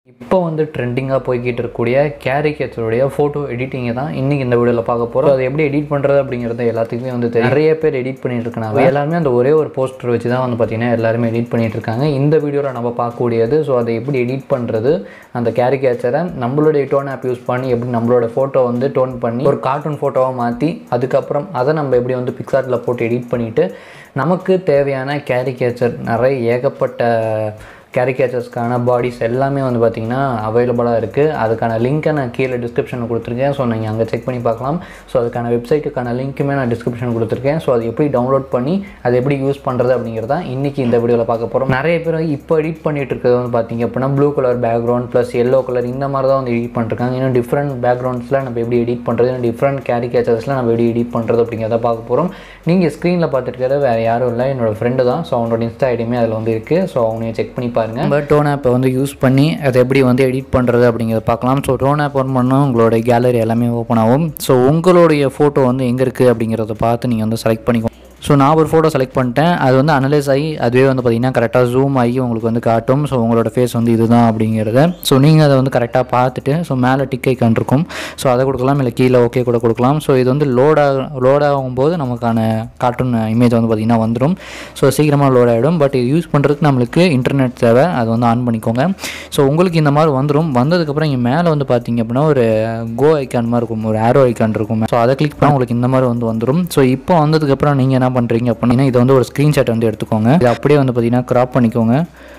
இப்போ வந்து ட்ரெண்டிங்காக போய்கிட்டு இருக்கக்கூடிய கேரிகேச்சருடைய ஃபோட்டோ எடிட்டிங்கை தான் இன்றைக்கி இந்த வீடியோவில் பார்க்க போகிறோம் அது எப்படி எடிட் பண்ணுறது அப்படிங்கிறது எல்லாத்துக்குமே வந்து தெரியும் நிறைய பேர் எடிட் பண்ணிட்டு இருக்காங்க எல்லாருமே அந்த ஒரே ஒரு போஸ்டர் வச்சு தான் வந்து பார்த்தீங்கன்னா எல்லாருமே எடிட் பண்ணிட்டு இருக்காங்க இந்த வீடியோவில் நம்ம பார்க்கக்கூடியது ஸோ அதை எப்படி எடிட் பண்ணுறது அந்த கேரிகேச்சரை நம்மளுடைய டோன் ஆப் யூஸ் பண்ணி எப்படி நம்மளோட ஃபோட்டோ வந்து டோன் பண்ணி ஒரு கார்ட்டூன் ஃபோட்டோவாக மாற்றி அதுக்கப்புறம் அதை நம்ம எப்படி வந்து பிக்சார்ட்டில் போட்டு எடிட் பண்ணிவிட்டு நமக்கு தேவையான கேரிகேச்சர் நிறைய ஏகப்பட்ட கேரிகேச்சர்ஸ்க்கான பாடிஸ் எல்லாமே வந்து பார்த்திங்கன்னா அவைலபிளாக இருக்குது அதுக்கான லிங்க்கை நான் கீழே டிஸ்கிரிப்ஷனில் கொடுத்துருக்கேன் ஸோ நீங்கள் அங்கே செக் பண்ணி பார்க்கலாம் ஸோ அதுக்கான வெப்சைட்டுக்கான லிங்க்குமே நான் டிஸ்கிரிப்ஷன் கொடுத்துருக்கேன் ஸோ அது எப்படி டவுன்லோட் பண்ணி அதை எப்படி யூஸ் பண்ணுறது அப்படிங்கிறத இன்றைக்கி இந்த வீடியோவில் பார்க்க போகிறோம் நிறைய பேர் இப்போ எடிட் பண்ணிட்டு இருக்கிறது வந்து பார்த்திங்க அப்படின்னா blue colour background plus yellow colour இந்த மாதிரி தான் வந்து எடிட் பண்ணிருக்காங்க இன்னும் டிஃப்ரெண்ட் பேக்ரவுண்ட்ஸில் நம்ம எப்படி எடிட் பண்ணுறது இன்னும் டிஃப்ரெண்ட் கேரிகேச்சர்ஸில் நம்ம எப்படி எடிட் பண்ணுறது அப்படிங்கிறத பார்க்க போகிறோம் நீங்கள் ஸ்க்ரீனில் பார்த்துட்டு வேறு யாரும் இல்லை என்னோட ஃப்ரெண்டு தான் ஸோ அவனோட இன்ஸ்டா ஐடியுமே அதில் வந்து இருக்குது ஸோ அவனையும் செக் பண்ணி பாருங்கள் நம்ம டோன் ஆப்பை வந்து யூஸ் பண்ணி அதை எப்படி வந்து எடிட் பண்ணுறது அப்படிங்கிறத பார்க்கலாம் ஸோ டோன் ஆப் ஓன் பண்ணால் உங்களோட கேலரி எல்லாமே ஓப்பன் ஆகும் ஸோ உங்களுடைய ஃபோட்டோ வந்து எங்கே இருக்குது அப்படிங்கிறத பார்த்து நீங்கள் வந்து செலக்ட் பண்ணிக்கோ ஸோ நான் ஒரு ஃபோட்டோ செலக்ட் பண்ணிட்டேன் அது வந்து அனலைஸ் ஆகி அதுவே வந்து பார்த்திங்கன்னா கரெக்டாக ஜூம் ஆகி உங்களுக்கு வந்து காட்டும் ஸோ உங்களோட ஃபேஸ் வந்து இதுதான் அப்படிங்கிறத ஸோ நீங்கள் அதை வந்து கரெக்டாக பார்த்துட்டு ஸோ மேலே டிக் ஐக்கான் இருக்கும் ஸோ அதை கொடுக்கலாம் இல்லை கீழே ஓகே கூட கொடுக்கலாம் ஸோ இது வந்து லோட் ஆக லோட் ஆகும்போது நமக்கான கார்ட்டூன் இமேஜ் வந்து பார்த்திங்கன்னா வந்துடும் ஸோ சீக்கிரமாக லோட் ஆகிடும் பட் இது யூஸ் பண்ணுறதுக்கு நம்மளுக்கு இன்டர்நெட் தேவை அது வந்து ஆன் பண்ணிக்கோங்க ஸோ உங்களுக்கு இந்த மாதிரி வந்துடும் வந்ததுக்கப்புறம் இங்கே மேலே வந்து பார்த்தீங்க அப்படின்னா ஒரு கோ ஐக்கான் மாதிரி இருக்கும் ஒரு ஆரோ ஐக்கான் இருக்கும் ஸோ அதை கிளிக் பண்ணால் உங்களுக்கு இந்த மாதிரி வந்து வந்துடும் ஸோ இப்போ வந்ததுக்கப்புறம் நீங்கள் என்ன பண்ணுறீங்க அப்படின்னா இதை வந்து ஒரு ஸ்க்ரீன்ஷாட் வந்து எடுத்துக்கோங்க இது அப்படியே வந்து பார்த்தீங்கன்னா க்ராப் பண்ணிக்கோங்க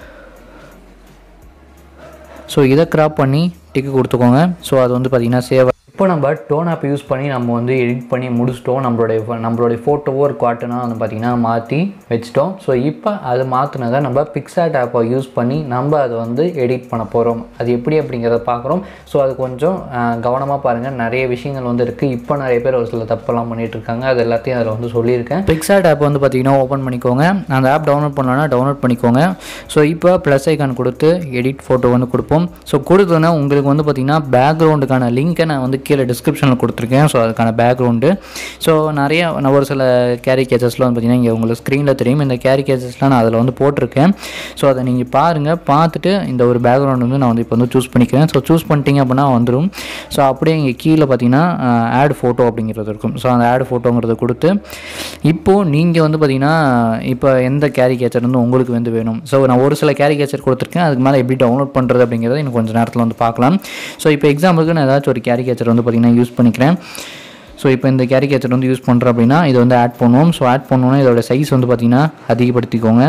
ஸோ இதை க்ராப் பண்ணி டிக்கு கொடுத்துக்கோங்க ஸோ அது வந்து பார்த்தீங்கன்னா சேவ் இப்போ நம்ம டோன் ஆப் யூஸ் பண்ணி நம்ம வந்து எடிட் பண்ணி முடிச்சிட்டோம் நம்மளுடைய pho- நம்மளுடைய ஃபோட்டோவோ ஒரு காட்டுனா வந்து பார்த்திங்கன்னா மாற்றி வச்சிட்டோம் ஸோ இப்போ அது மாற்றினதை நம்ம பிக்சாட் ஆப்பை யூஸ் பண்ணி நம்ம அதை வந்து எடிட் பண்ண போகிறோம் அது எப்படி அப்படிங்கிறத பார்க்குறோம் ஸோ அது கொஞ்சம் கவனமாக பாருங்கள் நிறைய விஷயங்கள் வந்து இருக்குது இப்போ நிறைய பேர் ஒரு சில தப்பெல்லாம் பண்ணிட்டு இருக்காங்க அது எல்லாத்தையும் அதில் வந்து சொல்லியிருக்கேன் பிக்சாட் ஆப் வந்து பார்த்திங்கன்னா ஓப்பன் பண்ணிக்கோங்க அந்த ஆப் டவுன்லோட் பண்ணலன்னா டவுன்லோட் பண்ணிக்கோங்க ஸோ இப்போ ப்ளஸ் ஐக்கான் கொடுத்து எடிட் ஃபோட்டோ வந்து கொடுப்போம் ஸோ கொடுத்தோன்னா உங்களுக்கு வந்து பார்த்திங்கன்னா பேக்ரவுண்டுக்கான லிங்க்கை நான் வந்து கீழே டிஸ்கிரிப்ஷனில் கொடுத்துருக்கேன் ஸோ அதுக்கான பேக்ரவுண்டு ஸோ நிறைய நான் ஒரு சில கேரி கேச்சஸ்லாம் வந்து பார்த்திங்கன்னா இங்கே உங்களுக்கு ஸ்க்ரீனில் தெரியும் இந்த கேரி கேச்சஸ்லாம் நான் அதில் வந்து போட்டிருக்கேன் ஸோ அதை நீங்கள் பாருங்கள் பார்த்துட்டு இந்த ஒரு பேக்ரவுண்ட் வந்து நான் வந்து இப்போ வந்து சூஸ் பண்ணிக்கிறேன் ஸோ சூஸ் பண்ணிட்டீங்க அப்படின்னா வந்துடும் ஸோ அப்படியே இங்கே கீழே பார்த்தீங்கன்னா ஆட் ஃபோட்டோ அப்படிங்கிறது இருக்கும் ஸோ அந்த ஆட் ஃபோட்டோங்கிறத கொடுத்து இப்போது நீங்கள் வந்து பார்த்தீங்கன்னா இப்போ எந்த கேரி கேச்சர் வந்து உங்களுக்கு வந்து வேணும் ஸோ நான் ஒரு சில கேரி கேச்சர் கொடுத்துருக்கேன் அதுக்கு மேலே எப்படி டவுன்லோட் பண்ணுறது அப்படிங்கிறத இன்னும் கொஞ்சம் நேரத்தில் வந்து பார்க்கலாம் ஸோ இப்போ எக்ஸாம்பிளுக்கு நான் ஏதாச்சும் ஒரு கேரி கேச்சர் வந்து பார்த்திங்கன்னா யூஸ் பண்ணிக்கிறேன் ஸோ இப்போ இந்த கேரி கேச்சர் வந்து யூஸ் பண்ணுறோம் அப்படின்னா இதை வந்து ஆட் பண்ணுவோம் ஸோ ஆட் பண்ணோன்னா இதோட சைஸ் வந்து பார்த்திங்கன்னா அதிகப்படுத்திக்கோங்க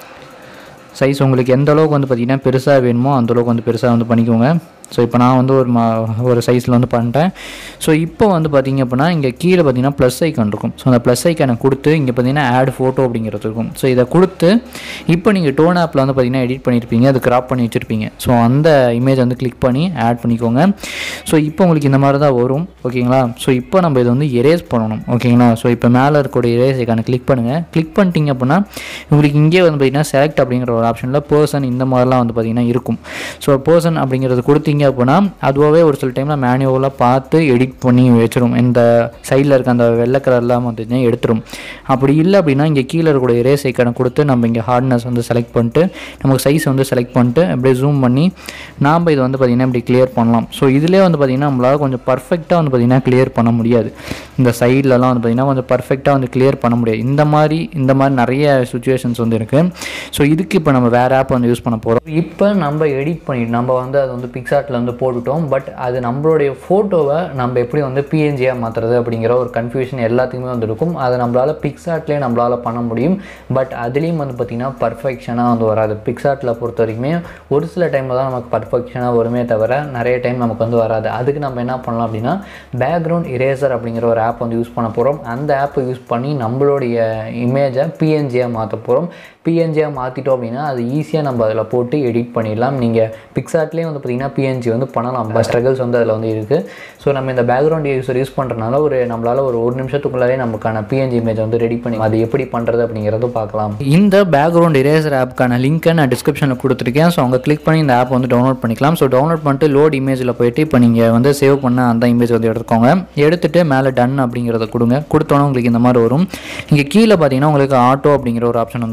சைஸ் உங்களுக்கு எந்த அளவுக்கு வந்து பார்த்திங்கன்னா பெருசாக வேணுமோ அந்த அளவுக்கு வந்து பெருசாக வந்து பண்ணிக்கோங்க ஸோ இப்போ நான் வந்து ஒரு மா ஒரு சைஸில் வந்து பண்ணிட்டேன் ஸோ இப்போ வந்து பார்த்திங்க அப்படின்னா இங்கே கீழே பார்த்தீங்கன்னா ப்ளஸ் ஐக்கான் இருக்கும் ஸோ அந்த ப்ளஸ் ஐக்கானை கொடுத்து இங்கே பார்த்தீங்கன்னா ஆட் ஃபோட்டோ அப்படிங்கிறது இருக்கும் ஸோ இதை கொடுத்து இப்போ நீங்கள் டோன் ஆப்பில் வந்து பார்த்தீங்கன்னா எடிட் பண்ணியிருப்பீங்க அது கிராப் பண்ணி வச்சுருப்பீங்க ஸோ அந்த இமேஜ் வந்து கிளிக் பண்ணி ஆட் பண்ணிக்கோங்க ஸோ இப்போ உங்களுக்கு இந்த மாதிரி தான் வரும் ஓகேங்களா ஸோ இப்போ நம்ம இதை வந்து எரேஸ் பண்ணணும் ஓகேங்களா ஸோ இப்போ மேலே இருக்கக்கூடிய எரேஸ் ஐக்கானை கிளிக் பண்ணுங்கள் கிளிக் பண்ணிட்டீங்க அப்படின்னா உங்களுக்கு இங்கே வந்து பார்த்தீங்கன்னா செலக்ட் அப்படிங்கிற ஒரு ஆப்ஷனில் பர்சன் இந்த மாதிரிலாம் வந்து பார்த்தீங்கன்னா இருக்கும் ஸோ பர்சன் அப்படிங்கிறது கொடுத்தீங்க அப்படின்னா அதுவாகவே ஒரு சில டைமில் மேனுவலாக பார்த்து எடிட் பண்ணி வச்சிரும் இந்த சைடில் இருக்க அந்த வெள்ளை கலர்லாம் வந்து எடுத்துரும் அப்படி இல்லை அப்படின்னா இங்கே கீழே இருக்கக்கூடிய erase ஐக்கானை கொடுத்து நம்ம இங்கே ஹார்ட்னஸ் வந்து செலக்ட் பண்ணிட்டு நமக்கு சைஸ் வந்து செலக்ட் பண்ணிட்டு அப்படியே ஜூம் பண்ணி நாம் இதை வந்து பார்த்திங்கன்னா இப்படி கிளியர் பண்ணலாம் ஸோ இதிலே வந்து பார்த்திங்கன்னா நம்மளால் கொஞ்சம் பர்ஃபெக்டாக வந்து பார்த்திங்கன்னா கிளியர் பண்ண முடியாது இந்த சைட்லலாம் வந்து பார்த்திங்கன்னா கொஞ்சம் பர்ஃபெக்டாக வந்து கிளியர் பண்ண முடியாது இந்த மாதிரி இந்த மாதிரி நிறைய சுச்சுவேஷன்ஸ் வந்து இருக்குது ஸோ இதுக்கு இப்போ நம்ம வேறு ஆப் வந்து யூஸ் பண்ண போகிறோம் இப்போ நம்ம எடிட் பண்ணிட்டு நம்ம வந்து அது வந்து பிக்சார்ட்டில் வந்து போட்டுட்டோம் பட் அது நம்மளுடைய ஃபோட்டோவை நம்ம எப்படி வந்து பிஎன்ஜியாக மாற்றுறது அப்படிங்கிற ஒரு கன்ஃபியூஷன் எல்லாத்துக்குமே வந்து இருக்கும் அதை நம்மளால் பிக்சார்ட்லேயே நம்மளால் பண்ண முடியும் பட் அதுலேயும் வந்து பார்த்திங்கன்னா பர்ஃபெக்ஷனாக வந்து வராது பிக்சார்ட்டில் பொறுத்த வரைக்குமே ஒரு சில டைமில் தான் நமக்கு பர்ஃபெக்ஷனாக வருமே தவிர நிறைய டைம் நமக்கு வந்து வராது அதுக்கு நம்ம என்ன பண்ணலாம் அப்படின்னா பேக்ரவுண்ட் இரேசர் அப்படிங்கிற ஒரு ஆப் வந்து யூஸ் பண்ண போகிறோம் அந்த ஆப்பை யூஸ் பண்ணி நம்மளுடைய இமேஜை பிஎன்ஜியாக மாற்ற போகிறோம் பிஎன்ஜியாக மாற்றிட்டோம் அப்படின்னா அது ஈஸியாக நம்ம அதில் போட்டு எடிட் பண்ணிடலாம் நீங்கள் பிக்சார்ட்லேயே வந்து பார்த்திங்கன்னா பிஎன்ஜி வந்து பண்ணலாம் பட் ஸ்ட்ரகிள்ஸ் வந்து அதில் வந்து இருக்குது ஸோ நம்ம இந்த பேக்ரவுண்ட் யூஸர் யூஸ் பண்ணுறதுனால ஒரு நம்மளால் ஒரு ஒரு நிமிஷத்துக்குள்ளாரே நமக்கான பிஎன்ஜி இமேஜ் வந்து ரெடி பண்ணி அது எப்படி பண்ணுறது அப்படிங்கிறத பார்க்கலாம் இந்த பேக்ரவுண்ட் இரேசர் ஆப்புக்கான லிங்க்கை நான் டிஸ்கிரிப்ஷனில் கொடுத்துருக்கேன் ஸோ அவங்க கிளிக் பண்ணி இந்த ஆப் வந்து டவுன்லோட் பண்ணிக்கலாம் ஸோ டவுன்லோட் பண்ணிட்டு லோட் இமேஜில் போயிட்டு இப்போ நீங்கள் வந்து சேவ் பண்ண அந்த இமேஜ் வந்து எடுத்துக்கோங்க எடுத்துட்டு மேலே டன் அப்படிங்கிறத கொடுங்க கொடுத்தோன்னே உங்களுக்கு இந்த மாதிரி வரும் இங்கே கீழே பார்த்தீங்கன்னா உங்களுக்கு ஆட்டோ அப்படிங்கிற ஒரு ஆப்ஷன் வந்துடும் இது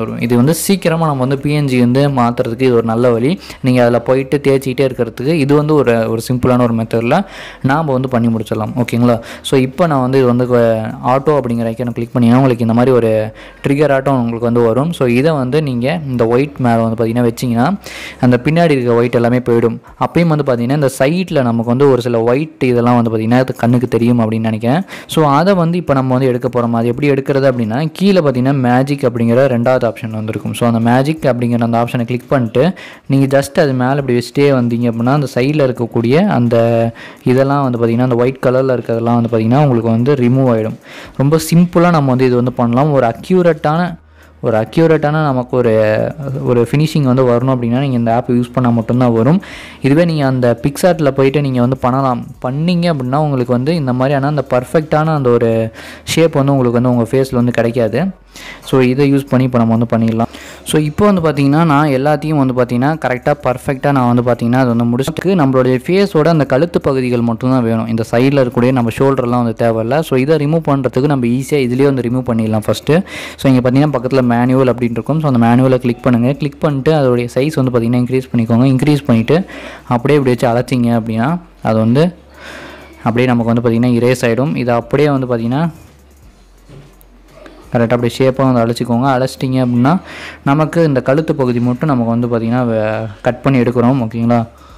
வந்து சீக்கிரமாக நம்ம வந்து பிஎன்ஜி வந்து மாற்றுறதுக்கு இது ஒரு நல்ல வழி நீங்கள் அதில் போயிட்டு தேய்ச்சிக்கிட்டே இருக்கிறதுக்கு இது வந்து ஒரு ஒரு சிம்பிளான ஒரு மெத்தடில் நாம் வந்து பண்ணி முடிச்சிடலாம் ஓகேங்களா ஸோ இப்போ நான் வந்து இது வந்து ஆட்டோ அப்படிங்கிற ஐக்கனை கிளிக் பண்ணிங்கன்னா உங்களுக்கு இந்த மாதிரி ஒரு ட்ரிகர் ஆட்டோ உங்களுக்கு வந்து வரும் ஸோ இதை வந்து நீங்கள் இந்த ஒயிட் மேலே வந்து பார்த்தீங்கன்னா வச்சிங்கன்னா அந்த பின்னாடி இருக்க ஒயிட் எல்லாமே போயிடும் அப்பயும் வந்து பார்த்தீங்கன்னா இந்த சைடில் நமக்கு வந்து ஒரு சில ஒயிட் இதெல்லாம் வந்து பார்த்தீங்கன்னா அது கண்ணுக்கு தெரியும் அப்படின்னு நினைக்கிறேன் ஸோ அதை வந்து இப்போ நம்ம வந்து எடுக்க போகிறோம் அது எப்படி எடுக்கிறது அப்படின்னா கீழே பார்த்தீங்கன்னா மேஜிக் அப்படிங்கிற ரெண்டாவது ஆப்ஷன் வந்திருக்கும் ஸோ அந்த மேஜிக் அப்படிங்கிற அந்த ஆப்ஷனை கிளிக் பண்ணிட்டு நீங்கள் ஜஸ்ட் அது மேலே இப்படி வச்சுட்டே வந்தீங்க அப்படின்னா அந்த சைடில் இருக்கக்கூடிய அந்த இதெல்லாம் வந்து பார்த்திங்கன்னா அந்த ஒயிட் கலரில் இருக்கிறதெல்லாம் வந்து பார்த்திங்கன்னா உங்களுக்கு வந்து ரிமூவ் ஆகிடும் ரொம்ப சிம்பிளாக நம்ம வந்து இது வந்து பண்ணலாம் ஒரு அக்யூரேட்டான ஒரு அக்யூரேட்டான நமக்கு ஒரு ஒரு ஃபினிஷிங் வந்து வரணும் அப்படின்னா நீங்கள் இந்த ஆப் யூஸ் பண்ணால் மட்டும்தான் வரும் இதுவே நீங்கள் அந்த பிக்சார்ட்டில் போயிட்டு நீங்கள் வந்து பண்ணலாம் பண்ணீங்க அப்படின்னா உங்களுக்கு வந்து இந்த மாதிரியான அந்த பர்ஃபெக்டான அந்த ஒரு ஷேப் வந்து உங்களுக்கு வந்து உங்கள் ஃபேஸில் வந்து கிடைக்காது ஸோ இதை யூஸ் பண்ணி இப்போ நம்ம வந்து பண்ணிடலாம் ஸோ இப்போ வந்து பார்த்தீங்கன்னா நான் எல்லாத்தையும் வந்து பார்த்தீங்கன்னா கரெக்டாக பர்ஃபெக்டாக நான் வந்து பார்த்தீங்கன்னா அது வந்து முடிச்சுட்டு நம்மளுடைய ஃபேஸோட அந்த கழுத்து பகுதிகள் மட்டும்தான் வேணும் இந்த சைடில் இருக்கக்கூடிய நம்ம ஷோல்டர்லாம் வந்து தேவையில்ல ஸோ இதை ரிமூவ் பண்ணுறதுக்கு நம்ம ஈஸியாக இதுலேயே வந்து ரிமூவ் பண்ணிடலாம் ஃபஸ்ட்டு ஸோ இங்கே பார்த்தீங்கன்னா பக்கத்தில் மேனுவல் அப்படின்னு இருக்கும் ஸோ அந்த மேனுவலை கிளிக் பண்ணுங்கள் கிளிக் பண்ணிட்டு அதோடைய சைஸ் வந்து பார்த்தீங்கன்னா இன்க்ரீஸ் பண்ணிக்கோங்க இன்க்ரீஸ் பண்ணிவிட்டு அப்படியே இப்படி வச்சு அழைச்சிங்க அப்படின்னா அது வந்து அப்படியே நமக்கு வந்து பார்த்திங்கன்னா இரேஸ் ஆகிடும் இது அப்படியே வந்து பார்த்திங்கன்னா கரெக்டாக அப்படியே ஷேப்பாக வந்து அழைச்சிக்கோங்க அழைச்சிட்டிங்க அப்படின்னா நமக்கு இந்த கழுத்து பகுதி மட்டும் நமக்கு வந்து பார்த்திங்கன்னா கட் பண்ணி எடுக்கிறோம் ஓகேங்களா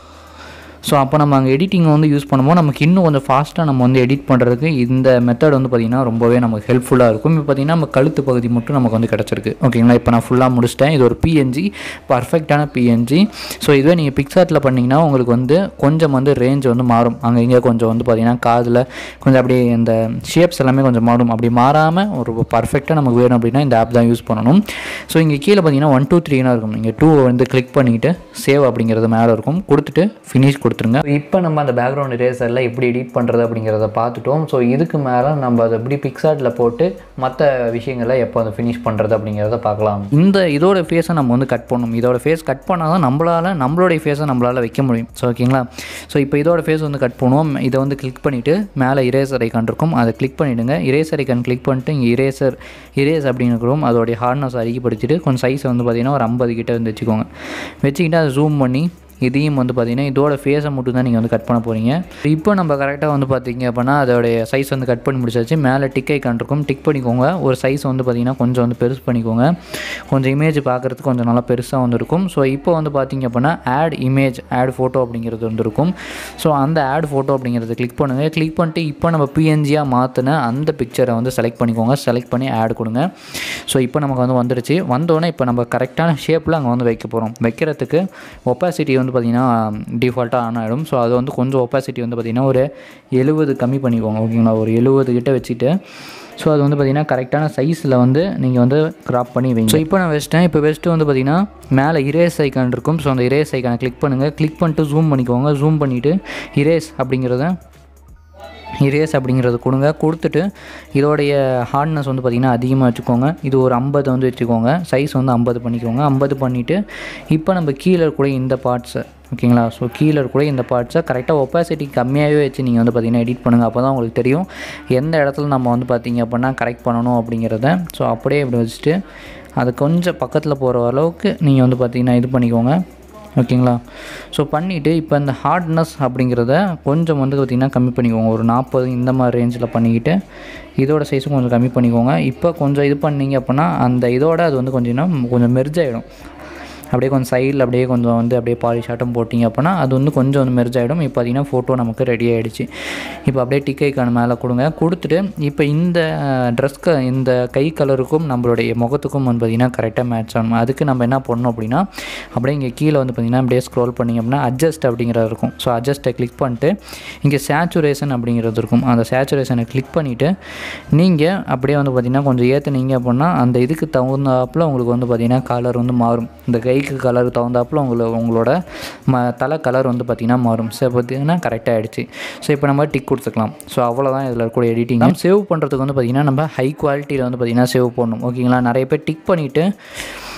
ஸோ அப்போ நம்ம அங்கே எடிட்டிங் வந்து யூஸ் பண்ணும்போது நமக்கு இன்னும் கொஞ்சம் ஃபாஸ்ட்டாக நம்ம வந்து எடிட் பண்ணுறதுக்கு இந்த மெத்தட் வந்து பார்த்திங்கன்னா ரொம்பவே நமக்கு ஹெல்ப்ஃபுல்லாக இருக்கும் இப்போ பார்த்திங்கன்னா நம்ம கழுத்து பகுதி மட்டும் நமக்கு வந்து கிடச்சிருக்கு ஓகேங்களா இப்போ நான் ஃபுல்லாக முடிச்சிட்டேன் இது ஒரு பிஎன்ஜி பர்ஃபெக்டான பிஎன்ஜி ஸோ இதுவே நீங்கள் பிக்சார்ட்டில் பண்ணிங்கன்னா உங்களுக்கு வந்து கொஞ்சம் வந்து ரேஞ்ச் வந்து மாறும் அங்கே இங்கே கொஞ்சம் வந்து பார்த்திங்கன்னா காதில் கொஞ்சம் அப்படியே இந்த ஷேப்ஸ் எல்லாமே கொஞ்சம் மாறும் அப்படி மாறாமல் ஒரு பர்ஃபெக்டாக நமக்கு வேணும் அப்படின்னா இந்த ஆப் தான் யூஸ் பண்ணணும் ஸோ இங்கே கீழே பார்த்தீங்கன்னா ஒன் டூ த்ரீனா இருக்கும் நீங்கள் டூ வந்து கிளிக் பண்ணிவிட்டு சேவ் அப்படிங்கிறது மேலே இருக்கும் கொடுத்துட்டு ஃபினிஷ் கொடுத்துருங்க இப்போ நம்ம அந்த பேக்ரவுண்ட் இரேசரில் எப்படி எடிட் பண்ணுறது அப்படிங்கிறத பார்த்துட்டோம் ஸோ இதுக்கு மேலே நம்ம அதை எப்படி பிக்சார்ட்டில் போட்டு மற்ற விஷயங்களை எப்போ அதை ஃபினிஷ் பண்ணுறது அப்படிங்கிறத பார்க்கலாம் இந்த இதோட ஃபேஸை நம்ம வந்து கட் பண்ணணும் இதோட ஃபேஸ் கட் பண்ணால் தான் நம்மளால் நம்மளுடைய ஃபேஸை நம்மளால் வைக்க முடியும் ஸோ ஓகேங்களா ஸோ இப்போ இதோட ஃபேஸ் வந்து கட் பண்ணுவோம் இதை வந்து கிளிக் பண்ணிவிட்டு மேலே இரேசர் ஐக்கான் இருக்கும் அதை கிளிக் பண்ணிவிடுங்க இரேசர் ஐக்கான் கிளிக் பண்ணிட்டு இங்கே இரேசர் இரேஸ் அப்படின்னு இருக்கிறோம் அதோடைய ஹார்ட்னஸ் அதிகப்படுத்திட்டு கொஞ்சம் சைஸை வந்து பார்த்திங்கன்னா ஒரு ஐம்பது கிட்ட வந்து வச்சுக்கோங்க வச்சுக்கிட்டு அதை ஜூம் பண்ணி இதையும் வந்து பார்த்திங்கன்னா இதோட ஃபேஸை மட்டும் தான் நீங்கள் வந்து கட் பண்ண போகிறீங்க இப்போ நம்ம கரெக்டாக வந்து பார்த்தீங்க அப்படின்னா அதோடைய சைஸ் வந்து கட் பண்ணி முடிச்சாச்சு மேலே டிக் ஐக்கான் இருக்கும் டிக் பண்ணிக்கோங்க ஒரு சைஸ் வந்து பார்த்திங்கன்னா கொஞ்சம் வந்து பெருசு பண்ணிக்கோங்க கொஞ்சம் இமேஜ் பார்க்குறதுக்கு கொஞ்சம் நல்லா பெருசாக வந்து இருக்கும் ஸோ இப்போ வந்து பார்த்திங்க அப்படின்னா ஆட் இமேஜ் ஆட் ஃபோட்டோ அப்படிங்கிறது வந்து இருக்கும் ஸோ அந்த ஆட் ஃபோட்டோ அப்படிங்கிறத கிளிக் பண்ணுங்கள் கிளிக் பண்ணிட்டு இப்போ நம்ம பிஎன்ஜியாக மாற்றின அந்த பிக்சரை வந்து செலக்ட் பண்ணிக்கோங்க செலக்ட் பண்ணி ஆட் கொடுங்க ஸோ இப்போ நமக்கு வந்து வந்துடுச்சு வந்தோடனே இப்போ நம்ம கரெக்டான ஷேப்பில் அங்கே வந்து வைக்க போகிறோம் வைக்கிறதுக்கு ஒப்பாசிட்டி வந்து பார்த்திங்கன்னா டிஃபால்ட்டாக ஆன் ஆகிடும் ஸோ அது வந்து கொஞ்சம் ஒப்பாசிட்டி வந்து பார்த்திங்கன்னா ஒரு எழுபது கம்மி பண்ணிக்கோங்க ஓகேங்களா ஒரு எழுபது கிட்ட வச்சுட்டு ஸோ அது வந்து பார்த்திங்கன்னா கரெக்டான சைஸில் வந்து நீங்கள் வந்து க்ராப் பண்ணி வைங்க ஸோ இப்போ நான் வச்சிட்டேன் இப்போ வெஸ்ட்டு வந்து பார்த்திங்கன்னா மேலே இரேஸ் ஐக்கான் இருக்கும் ஸோ அந்த இரேஸ் ஐக்கானை கிளிக் பண்ணுங்கள் கிளிக் பண்ணிட்டு ஜூம் பண்ணிக்கோங்க ஜூம் பண்ணிவிட்டு இரேஸ் அப்படிங்கிறத இரேஸ் அப்படிங்கிறது கொடுங்க கொடுத்துட்டு இதோடைய ஹார்ட்னஸ் வந்து பார்த்திங்கன்னா அதிகமாக வச்சுக்கோங்க இது ஒரு ஐம்பது வந்து வச்சுக்கோங்க சைஸ் வந்து ஐம்பது பண்ணிக்கோங்க ஐம்பது பண்ணிவிட்டு இப்போ நம்ம கீழே இருக்கக்கூடிய இந்த பார்ட்ஸை ஓகேங்களா ஸோ கீழே இருக்கக்கூடிய இந்த பார்ட்ஸை கரெக்டாக ஒப்பாசிட்டி கம்மியாகவே வச்சு நீங்கள் வந்து பார்த்திங்கன்னா எடிட் பண்ணுங்கள் அப்போ தான் உங்களுக்கு தெரியும் எந்த இடத்துல நம்ம வந்து பார்த்திங்க அப்படின்னா கரெக்ட் பண்ணணும் அப்படிங்கிறத ஸோ அப்படியே இப்படி வச்சுட்டு அது கொஞ்சம் பக்கத்தில் போகிற அளவுக்கு நீங்கள் வந்து பார்த்திங்கன்னா இது பண்ணிக்கோங்க ஓகேங்களா ஸோ பண்ணிவிட்டு இப்போ இந்த ஹார்ட்னஸ் அப்படிங்கிறத கொஞ்சம் வந்து பார்த்திங்கன்னா கம்மி பண்ணிக்கோங்க ஒரு நாற்பது இந்த மாதிரி ரேஞ்சில் பண்ணிக்கிட்டு இதோட சைஸும் கொஞ்சம் கம்மி பண்ணிக்கோங்க இப்போ கொஞ்சம் இது பண்ணீங்க அப்படின்னா அந்த இதோட அது வந்து கொஞ்சம் இன்னும் கொஞ்சம் மெர்ஜ் ஆகிடும் அப்படியே கொஞ்சம் சைடில் அப்படியே கொஞ்சம் வந்து அப்படியே பாலிஷ் ஆட்டம் போட்டிங்க அப்படின்னா அது வந்து கொஞ்சம் வந்து மெர்ஜ் ஆகிடும் இப்போ பார்த்தீங்கன்னா ஃபோட்டோ நமக்கு ரெடி ஆகிடுச்சு இப்போ அப்படியே டிக் ஐக்கான மேலே கொடுங்க கொடுத்துட்டு இப்போ இந்த ட்ரெஸ்க்கு இந்த கை கலருக்கும் நம்மளுடைய முகத்துக்கும் வந்து பார்த்திங்கன்னா கரெக்டாக மேட்ச் ஆகணும் அதுக்கு நம்ம என்ன பண்ணணும் அப்படின்னா அப்படியே இங்கே கீழே வந்து பார்த்திங்கன்னா அப்படியே ஸ்க்ரோல் பண்ணிங்க அப்படின்னா அட்ஜஸ்ட் அப்படிங்கிறது இருக்கும் ஸோ அட்ஜஸ்ட்டை கிளிக் பண்ணிட்டு இங்கே சேச்சுரேஷன் அப்படிங்கிறது இருக்கும் அந்த சேச்சுரேஷனை கிளிக் பண்ணிவிட்டு நீங்கள் அப்படியே வந்து பார்த்திங்கன்னா கொஞ்சம் ஏற்றுனீங்க அப்படின்னா அந்த இதுக்கு தகுந்தாப்பில் உங்களுக்கு வந்து பார்த்திங்கன்னா கலர் வந்து மாறும் இந்த கைக்கு கலர் தகுந்தாப்பில் உங்களுக்கு உங்களோட ம தலை கலர் வந்து பார்த்திங்கன்னா மாறும் ஸோ பார்த்திங்கன்னா கரெக்டாக ஆகிடுச்சு ஸோ இப்போ நம்ம டிக் கொடுத்துக்கலாம் ஸோ அவ்வளோதான் இதில் இருக்கக்கூடிய எடிட்டிங் நம்ம சேவ் பண்ணுறதுக்கு வந்து பார்த்திங்கன்னா நம்ம ஹை குவாலிட்டியில் வந்து பார்த்திங்கன்னா சேவ் பண்ணணும் ஓகேங்களா நிறைய பேர் டிக் பண்ணிவிட்டு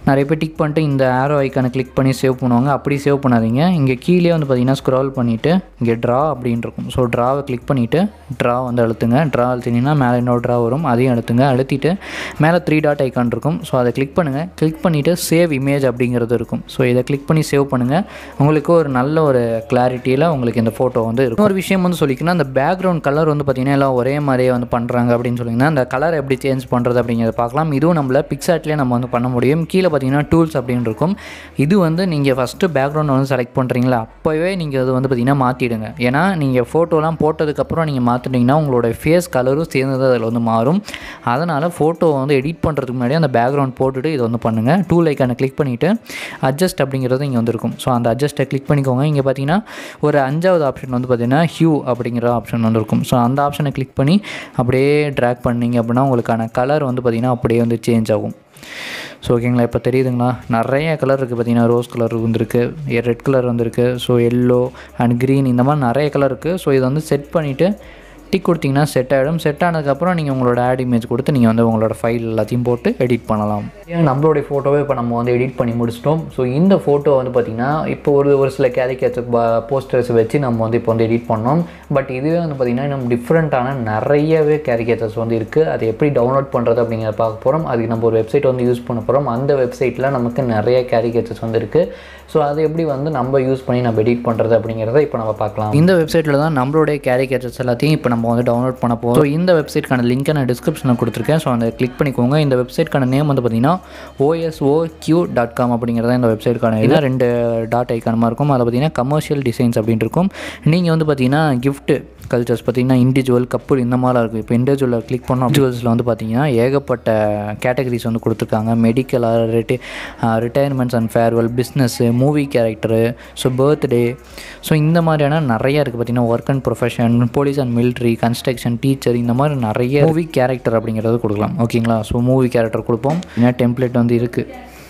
நிறைய பேர் டிக் பண்ணிட்டு இந்த ஆரோ ஐக்கானை கிளிக் பண்ணி சேவ் பண்ணுவாங்க அப்படி சேவ் பண்ணாதீங்க இங்கே கீழே வந்து பார்த்தீங்கன்னா ஸ்க்ரால் பண்ணிவிட்டு இங்கே ட்ரா அப்படின்னு இருக்கும் ஸோ ட்ராவை கிளிக் பண்ணிவிட்டு ட்ரா வந்து அழுத்துங்க ட்ரா அழுத்தினீங்கன்னா மேலே இன்னொரு ட்ரா வரும் அதையும் அழுத்துங்க அழுத்திட்டு மேலே த்ரீ டாட் ஐக்கான் இருக்கும் ஸோ அதை கிளிக் பண்ணுங்கள் கிளிக் பண்ணிவிட்டு சேவ் இமேஜ் அப்படிங்கிறது இருக்கும் ஸோ இதை கிளிக் பண்ணி சேவ் பண்ணுங்கள் உங்களுக்கு ஒரு நல்ல ஒரு கிளாரிட்டியில் உங்களுக்கு இந்த ஃபோட்டோ வந்து இருக்கும் ஒரு விஷயம் வந்து சொல்லிக்கணும் அந்த பேக்ரவுண்ட் கலர் வந்து பார்த்திங்கன்னா எல்லாம் ஒரே மாதிரியே வந்து பண்ணுறாங்க அப்படின்னு சொல்லிங்கன்னா அந்த கலர் எப்படி சேஞ்ச் பண்ணுறது அப்படிங்கிறத பார்க்கலாம் இதுவும் நம்மள பிக்சாட்லேயே நம்ம வந்து பண்ண முடியும் கீழே பார்த்தீங்கன்னா டூல்ஸ் அப்படின்னு இருக்கும் இது வந்து நீங்கள் ஃபஸ்ட்டு பேக்ரவுண்ட் வந்து செலக்ட் பண்ணுறீங்களா அப்போவே நீங்கள் அது வந்து பார்த்திங்கன்னா மாற்றிடுங்க ஏன்னா நீங்கள் ஃபோட்டோலாம் போட்டதுக்கப்புறம் நீங்கள் மாற்றிட்டிங்கன்னா உங்களோட ஃபேஸ் கலரும் சேர்ந்து அதில் வந்து மாறும் அதனால் ஃபோட்டோவை வந்து எடிட் பண்ணுறதுக்கு முன்னாடி அந்த பேக்ரவுண்ட் போட்டுட்டு இதை வந்து பண்ணுங்கள் டூல் ஐக்கானை கிளிக் பண்ணிவிட்டு அட்ஜஸ்ட் அப்படிங்கிறது இங்கே வந்துருக்கும் ஸோ அந்த அட்ஜஸ்ட்டை கிளிக் பண்ணிக்கோங்க இங்கே பார்த்தீங்கன்னா ஒரு அஞ்சாவது ஆப்ஷன் வந்து பார்த்திங்கன்னா ஹியூ அப்படிங்கிற ஆப்ஷன் வந்து இருக்கும் ஸோ அந்த ஆப்ஷனை கிளிக் பண்ணி அப்படியே ட்ராக் பண்ணீங்க அப்படின்னா உங்களுக்கான கலர் வந்து பார்த்திங்கன்னா அப்படியே வந்து சேஞ்ச் ஆகும் ஸோ ஓகேங்களா இப்போ தெரியுதுங்களா நிறைய கலர் இருக்குது பார்த்தீங்கன்னா ரோஸ் கலர் வந்துருக்கு ரெட் கலர் வந்திருக்கு ஸோ எல்லோ அண்ட் க்ரீன் இந்த மாதிரி நிறைய கலர் இருக்குது ஸோ இதை வந்து செட் பண்ணிவிட்டு டிக் கொடுத்தீங்கன்னா செட் ஆகிடும் செட் ஆனதுக்கப்புறம் நீங்கள் உங்களோட ஆட் இமேஜ் கொடுத்து நீங்கள் வந்து உங்களோட ஃபைல் எல்லாத்தையும் போட்டு எடிட் பண்ணலாம் நம்மளுடைய ஃபோட்டோவை இப்போ நம்ம வந்து எடிட் பண்ணி முடிச்சிட்டோம் ஸோ இந்த ஃபோட்டோ வந்து பார்த்திங்கன்னா இப்போ ஒரு ஒரு சில கேரிகேச்சர் போஸ்டர்ஸ் வச்சு நம்ம வந்து இப்போ வந்து எடிட் பண்ணோம் பட் இதுவே வந்து பார்த்திங்கன்னா இன்னும் டிஃப்ரெண்ட்டான நிறையவே கேரிகேச்சர்ஸ் வந்து இருக்குது அதை எப்படி டவுன்லோட் பண்ணுறது அப்படிங்கிறத பார்க்க போகிறோம் அதுக்கு நம்ம ஒரு வெப்சைட் வந்து யூஸ் பண்ண போகிறோம் அந்த வெப்சைட்டில் நமக்கு நிறைய கேரிகேச்சர்ஸ் வந்து இருக்குது ஸோ அதை எப்படி வந்து நம்ம யூஸ் பண்ணி நம்ம எடிட் பண்ணுறது அப்படிங்கிறத இப்போ நம்ம பார்க்கலாம் இந்த வெப்சைட்டில் தான் நம்மளுடைய கேரிகேச்சர்ஸ் எல்லாத்தையும் இப்போ நம்ம வந்து டவுன்லோட் பண்ண போகிறோம் ஸோ இந்த வெப்சைட்க்கான லிங்க்கை நான் டிஸ்கிரிப்ஷனில் கொடுத்துருக்கேன் ஸோ அதை கிளிக் பண்ணிக்கோங்க இந்த வெப்சைட்க்கான நேம் வந்து பார்த்தீங்கன்னா ஓஎஸ்ஓ கியூ டாட் காம் அப்படிங்கிறத இந்த வெப்சைட்க்கான இது ரெண்டு டாட் ஐக்கானமாக இருக்கும் அதில் பார்த்தீங்கன்னா கமர்ஷியல் டிசைன்ஸ் அப்படின்ட்டு இருக்கும் நீங்கள் வந்து பார்த்தீங்கன்னா கிஃப்ட்டு கல்ச்சர்ஸ் பார்த்தீங்கன்னா இண்டிவிஜுவல் கப்புள் இந்த மாதிரிலாம் இருக்குது இப்போ இண்டிவிஜுவலில் கிளிக் பண்ணோம் இண்டிவிஜுவல்ஸில் வந்து பார்த்தீங்கன்னா ஏகப்பட்ட கேட்டகரிஸ் வந்து கொடுத்துருக்காங்க மெடிக்கலாக ரிட்டை retirements and farewell business movie character so birthday so இந்த மாதிரியான நிறைய இருக்குது பார்த்தீங்கன்னா work and profession police and military construction teacher இந்த மாதிரி நிறைய மூவி கேரக்டர் அப்படிங்கிறது கொடுக்கலாம் ஓகேங்களா ஸோ மூவி கேரக்டர் கொடுப்போம் ஏன்னா டெம்ப்ளேட் வந்து இருக்குது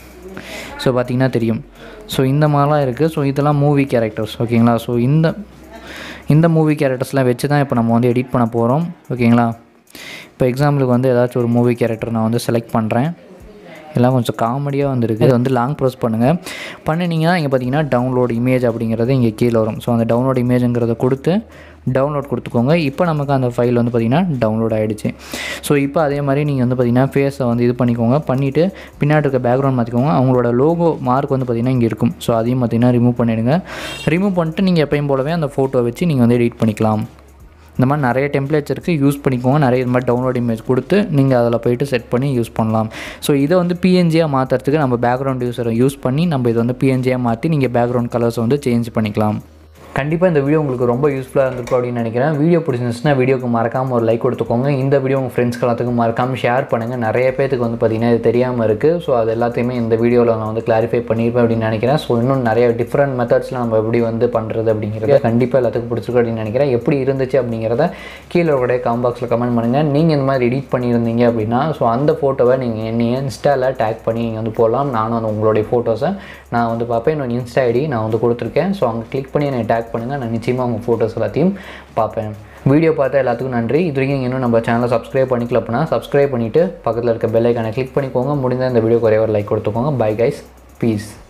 ஸோ பார்த்திங்கன்னா தெரியும் ஸோ இந்த மாதிரிலாம் இருக்குது ஸோ இதெல்லாம் மூவி கேரக்டர்ஸ் ஓகேங்களா ஸோ இந்த இந்த மூவி கேரக்டர்ஸ்லாம் வச்சு தான் இப்போ நம்ம வந்து எடிட் பண்ண போகிறோம் ஓகேங்களா இப்போ எக்ஸாம்பிளுக்கு வந்து ஏதாச்சும் ஒரு மூவி கேரக்டர் நான் வந்து செலக்ட் பண்ணுறேன் எல்லாம் கொஞ்சம் காமெடியாக வந்துருக்கு இது வந்து லாங் ப்ரெஸ் பண்ணுங்கள் பண்ணினீங்கன்னா இங்கே பார்த்தீங்கன்னா டவுன்லோட் இமேஜ் அப்படிங்கிறது இங்கே கீழே வரும் ஸோ அந்த டவுன்லோட் இமேஜுங்கிறத கொடுத்து டவுன்லோட் கொடுத்துக்கோங்க இப்போ நமக்கு அந்த ஃபைல் வந்து பார்த்திங்கன்னா டவுன்லோட் ஆகிடுச்சு ஸோ இப்போ அதே மாதிரி நீங்கள் வந்து பார்த்திங்கன்னா ஃபேஸை வந்து இது பண்ணிக்கோங்க பண்ணிவிட்டு பின்னாடி இருக்க பேக்ரவுண்ட் மாற்றிக்கோங்க அவங்களோட லோகோ மார்க் வந்து பார்த்திங்கன்னா இங்கே இருக்கும் ஸோ அதையும் பார்த்திங்கன்னா ரிமூவ் பண்ணிவிடுங்க ரிமூவ் பண்ணிட்டு நீங்கள் எப்பயும் போலவே அந்த ஃபோட்டோ வச்சு நீங்கள் வந்து எடிட் பண்ணிக்கலாம் இந்த மாதிரி நிறைய டெம்ப்ளேட்ஸ் இருக்குது யூஸ் பண்ணிக்கோங்க நிறைய இது மாதிரி டவுன்லோட் இமேஜ் கொடுத்து நீங்கள் அதில் போயிட்டு செட் பண்ணி யூஸ் பண்ணலாம் ஸோ இதை வந்து பிஎன்ஜியாக மாற்றுறதுக்கு நம்ம பேக்ரவுண்ட் யூஸரை யூஸ் பண்ணி நம்ம இதை வந்து பிஎன்ஜியாக மாற்றி நீங்கள் பேக்ரவுண்ட் கலர்ஸ் வந்து சேஞ்ச் பண்ணிக்கலாம் கண்டிப்பாக இந்த வீடியோ உங்களுக்கு ரொம்ப யூஸ்ஃபுல்லாக இருந்திருக்கும் அப்படின்னு நினைக்கிறேன் வீடியோ பிடிச்சிருந்துச்சுன்னா வீடியோக்கு மறக்காமல் ஒரு லைக் கொடுத்துக்கோங்க இந்த வீடியோ உங்கள் ஃப்ரெண்ட்ஸ்க்கு எல்லாத்துக்கும் மறக்காமல் ஷேர் பண்ணுங்கள் நிறைய பேத்துக்கு வந்து பார்த்திங்கன்னா இது தெரியாமல் இருக்குது ஸோ அது எல்லாத்தையுமே இந்த வீடியோவில் நான் வந்து கிளாரிஃபை பண்ணியிருப்பேன் அப்படின்னு நினைக்கிறேன் ஸோ இன்னும் நிறைய டிஃப்ரெண்ட் மெத்தட்ஸில் நம்ம எப்படி வந்து பண்ணுறது அப்படிங்கிறத கண்டிப்பாக எல்லாத்துக்கும் பிடிச்சிருக்கும் அப்படின்னு நினைக்கிறேன் எப்படி இருந்துச்சு அப்படிங்கிறத கீழே உடைய காம்பாக்ஸில் கமெண்ட் பண்ணுங்கள் நீங்கள் இந்த மாதிரி எடிட் பண்ணியிருந்தீங்க அப்படின்னா ஸோ அந்த ஃபோட்டோவை நீங்கள் என்னைய இன்ஸ்டாவில் டேக் பண்ணி நீங்கள் வந்து போடலாம் நானும் வந்து உங்களுடைய ஃபோட்டோஸை நான் வந்து பார்ப்பேன் என்னோட இன்ஸ்டா ஐடி நான் வந்து கொடுத்துருக்கேன் ஸோ அங்கே கிளிக் பண்ணி என்னை டேக் பண்ணுங்கள் நான் நிச்சயமாக உங்கள் ஃபோட்டோஸ் எல்லாத்தையும் பார்ப்பேன் வீடியோ பார்த்தா எல்லாத்துக்கும் நன்றி இது வரைக்கும் நீங்கள் இன்னும் நம்ம சேனலை சப்ஸ்கிரைப் பண்ணிக்கல அப்படின்னா சப்ஸ்கிரைப் பண்ணிவிட்டு பக்கத்தில் இருக்க பெல் ஐக்கானை கிளிக் பண்ணிக்கோங்க முடிந்த இந்த வீடியோக்கு ஒரே ஒரு லைக் கொடுத்துக்கோங்க பை கைஸ் பீஸ்